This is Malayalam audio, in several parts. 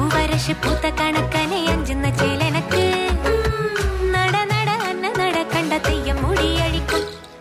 പൂവരശ് പൂത്ത കണക്കനെ അഞ്ചുന്ന ചേലനക്ക് നട നട അന്ന നട കണ്ട തെയ്യം മുടിയഴിക്കും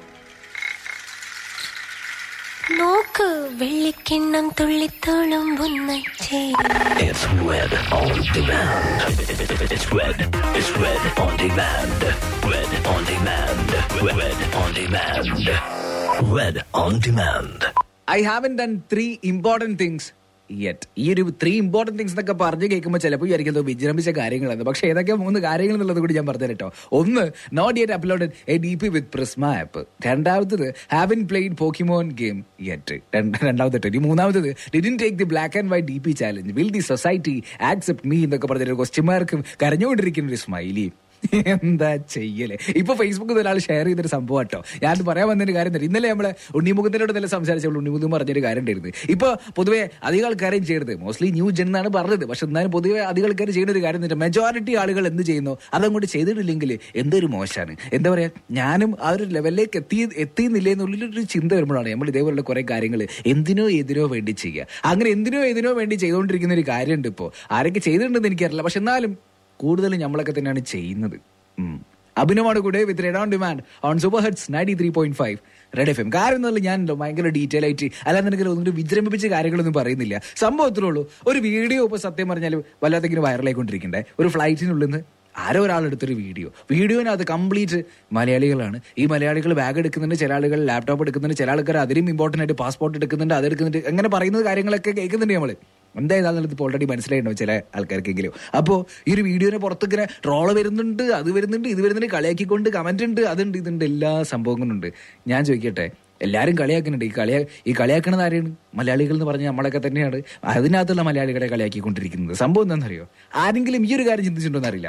നോക്ക് വെള്ളിക്കിണ്ണം തുള്ളിത്തോളുമ്പുന്ന ചേല It's red on demand. It's red. It's red on demand. Red on demand. Red on demand. Red on demand. I haven done three important things yet ഈ ഒരു ത്രീ ഇമ്പോർട്ടൻറ്റ് തിങ്സ് എന്നൊക്കെ പറഞ്ഞ് കേൾക്കുമ്പോൾ ചിലപ്പോൾ വിചാരിക്കുന്നത് വിജൃംഭിച്ച കാര്യങ്ങളാണ് പക്ഷേ ഏതൊക്കെ മൂന്ന് കാര്യങ്ങൾ എന്നുള്ളത് കൂടി ഞാൻ പറഞ്ഞു കേട്ടോ ഒന്ന് not yet uploaded A D P with Prisma app രണ്ടാമത്തത് haven played Pokemon game yet രണ്ടാമത്തെ ഇനി മൂന്നാമത്തത് didn take the black and white D P challenge will the society accept me എന്നൊക്കെ പറഞ്ഞൊരു ക്വസ്റ്റ്യൻ മാർക്ക് കരഞ്ഞുകൊണ്ടിരിക്കുന്ന ഒരു സ്മൈലി എന്താ ചെയ്യല് ഇപ്പൊ ഫേസ്ബുക്കിൽ ഒരാൾ ഷെയർ ചെയ്തൊരു സംഭവം കേട്ടോ ഞാൻ പറയാൻ വന്നൊരു കാര്യം തരാം ഇന്നലെ നമ്മളെ ഉണ്ണിമുഖത്തിനോട് തന്നെ സംസാരിച്ചപ്പോൾ ഉണ്ണിമുഖം പറഞ്ഞൊരു കാര്യം ഉണ്ടായിരുന്നു ഇപ്പൊ പൊതുവെ അധികം ആൾക്കാരും ചെയ്യരുത് മോസ്റ്റ്ലി ന്യൂ ജെൻ എന്നാണ് പറഞ്ഞത് പക്ഷെ എന്നാലും പൊതുവെ അധികം ആൾക്കാർ ചെയ്യുന്ന ഒരു കാര്യം തന്നെ മെജോറിറ്റി ആളുകൾ എന്ത് ചെയ്യുന്നു അതങ്ങോട്ട് ചെയ്തിട്ടില്ലെങ്കിൽ എന്തൊരു മോശമാണ് എന്താ പറയാ ഞാനും ആ ഒരു ലെവലിലേക്ക് എത്തി എത്തിയെന്നില്ല എന്നുള്ളൊരു ചിന്ത വരുമ്പോഴാണ് നമ്മൾ ഇതേപോലുള്ള കുറെ കാര്യങ്ങൾ എന്തിനോ എതിനോ വേണ്ടി ചെയ്യുക അങ്ങനെ എന്തിനോ എതിനോ വേണ്ടി ചെയ്തുകൊണ്ടിരിക്കുന്ന ഒരു കാര്യമുണ്ട് ഇപ്പോൾ ആരൊക്കെ ചെയ്തിട്ടുണ്ടെന്ന് എനിക്കറിയില്ല പക്ഷെ എന്നാലും കൂടുതലും നമ്മളൊക്കെ തന്നെയാണ് ചെയ്യുന്നത് ഉം. അഭിനവാണ് കൂടെ with red on demand on super heads ninety three point five red F M കാരണം എന്നുള്ള ഞാനല്ലോ ഭയങ്കര ഡീറ്റെയിൽ ആയിട്ട് അല്ലാതെ എനിക്ക് ഒന്നിട്ട് വിജൃംഭിപ്പിച്ച കാര്യങ്ങളൊന്നും പറയുന്നില്ല സംഭവം ഇത്രേ ഉള്ളൂ ഒരു വീഡിയോ ഇപ്പോൾ സത്യം പറഞ്ഞാൽ വല്ലാത്തെങ്കിലും വൈറലായിക്കൊണ്ടിരിക്കണ്ടേ ഒരു ഫ്ലൈറ്റിനുള്ളിൽ നിന്ന് ആരോ ഒരാൾ എടുത്തൊരു വീഡിയോ വീഡിയോനകത്ത് കംപ്ലീറ്റ് മലയാളികളാണ് ഈ മലയാളികൾ ബാഗ് എടുക്കുന്നുണ്ട് ചില ആളുകൾ ലാപ്ടോപ്പ് എടുക്കുന്നുണ്ട് ചില ആൾക്കാർ അതിലും ഇമ്പോർട്ടൻ്റ് ആയിട്ട് പാസ്പോർട്ട് എടുക്കുന്നുണ്ട് അതെടുക്കുന്നുണ്ട് അങ്ങനെ പറയുന്നത് കാര്യങ്ങളൊക്കെ കേൾക്കുന്നുണ്ട് നമ്മൾ എന്തായാലും ഇപ്പോൾ ഓൾറെഡി മനസ്സിലായിട്ടുണ്ടാവും ചില ആൾക്കാർക്കെങ്കിലും അപ്പോൾ ഈ ഒരു വീഡിയോനെ പുറത്ത് ഇങ്ങനെ ട്രോള് വരുന്നുണ്ട് അത് വരുന്നുണ്ട് ഇത് വരുന്നുണ്ട് കളിയാക്കിക്കൊണ്ട് കമന്റ് ഉണ്ട് അതുണ്ട് ഇതുണ്ട് എല്ലാ സംഭവങ്ങളുണ്ട് ഞാൻ ചോദിക്കട്ടെ എല്ലാവരും കളിയാക്കുന്നുണ്ട് ഈ കളിയാ ഈ കളിയാക്കണത് ആരെയാണ് മലയാളികൾ എന്ന് പറഞ്ഞാൽ നമ്മളൊക്കെ തന്നെയാണ് അതിനകത്തുള്ള മലയാളികളെ കളിയാക്കിക്കൊണ്ടിരിക്കുന്നത് സംഭവം എന്താണെന്നറിയോ ആരെങ്കിലും ഈ ഒരു കാര്യം ചിന്തിച്ചിട്ടുണ്ടോ എന്നറിയില്ല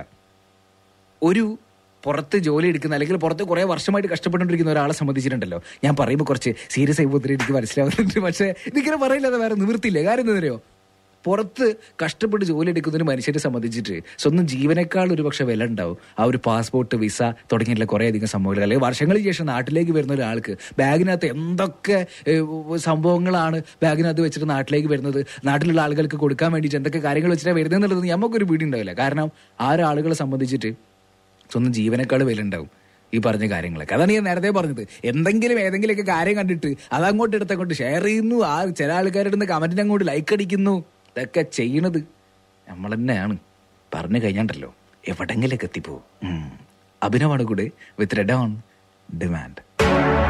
ഒരു പുറത്ത് ജോലി എടുക്കുന്ന അല്ലെങ്കിൽ പുറത്ത് കുറെ വർഷമായിട്ട് കഷ്ടപ്പെട്ടുകൊണ്ടിരിക്കുന്ന ഒരാളെ സംബന്ധിച്ചിട്ടുണ്ടല്ലോ ഞാൻ പറയുമ്പോൾ കുറച്ച് സീരിയസ് ആയി പോകുന്നതിന് എനിക്ക് മനസ്സിലാവുന്നുണ്ട് പക്ഷേ ഇതിങ്ങനെ പറയില്ലാതെ വേറെ നിവൃത്തിയില്ല കാര്യം എന്താ പുറത്ത് കഷ്ടപ്പെട്ട് ജോലി എടുക്കുന്ന ഒരു മനുഷ്യരെ സംബന്ധിച്ചിട്ട് സ്വന്തം ജീവനേക്കാൾ ഒരു പക്ഷെ വില ഉണ്ടാവും ആ ഒരു പാസ്പോർട്ട് വിസ തുടങ്ങിയിട്ടുള്ള കുറേ അധികം സംഭവങ്ങൾ അല്ലെങ്കിൽ വർഷങ്ങൾക്ക് ശേഷം നാട്ടിലേക്ക് വരുന്ന ഒരാൾക്ക് ബാഗിനകത്ത് എന്തൊക്കെ ഏഹ്, സംഭവങ്ങളാണ് ബാഗിനകത്ത് വെച്ചിട്ട് നാട്ടിലേക്ക് വരുന്നത് നാട്ടിലുള്ള ആളുകൾക്ക് കൊടുക്കാൻ വേണ്ടിയിട്ട് എന്തൊക്കെ കാര്യങ്ങൾ വെച്ചിട്ടാണ് വരുന്നത് എന്നുള്ളത് നമുക്കൊരു വീട് ഉണ്ടാവില്ല കാരണം ആ ഒരു ആളുകളെ സംബന്ധിച്ചിട്ട് സ്വന്തം ജീവനേക്കാൾ വില ഉണ്ടാവും ഈ പറഞ്ഞ കാര്യങ്ങളൊക്കെ അതാണ് ഞാൻ നേരത്തെ പറഞ്ഞത് എന്തെങ്കിലും ഏതെങ്കിലുമൊക്കെ കാര്യം കണ്ടിട്ട് അതങ്ങോട്ട് എടുത്ത് അങ്ങോട്ട് ഷെയർ ചെയ്യുന്നു ആ ചില ആൾക്കാരുടെ കമന്റിന് അങ്ങോട്ട് ലൈക്ക് അടിക്കുന്നു ഇതൊക്കെ ചെയ്യണത് നമ്മൾ തന്നെയാണ് പറഞ്ഞു കഴിഞ്ഞാണ്ടല്ലോ എവിടെങ്കിലൊക്കെ എത്തിപ്പോവും ഉം. അഭിനവാണ് കൂടെ വിത്ത് റെഡ് ഓൺ ഡിമാൻഡ്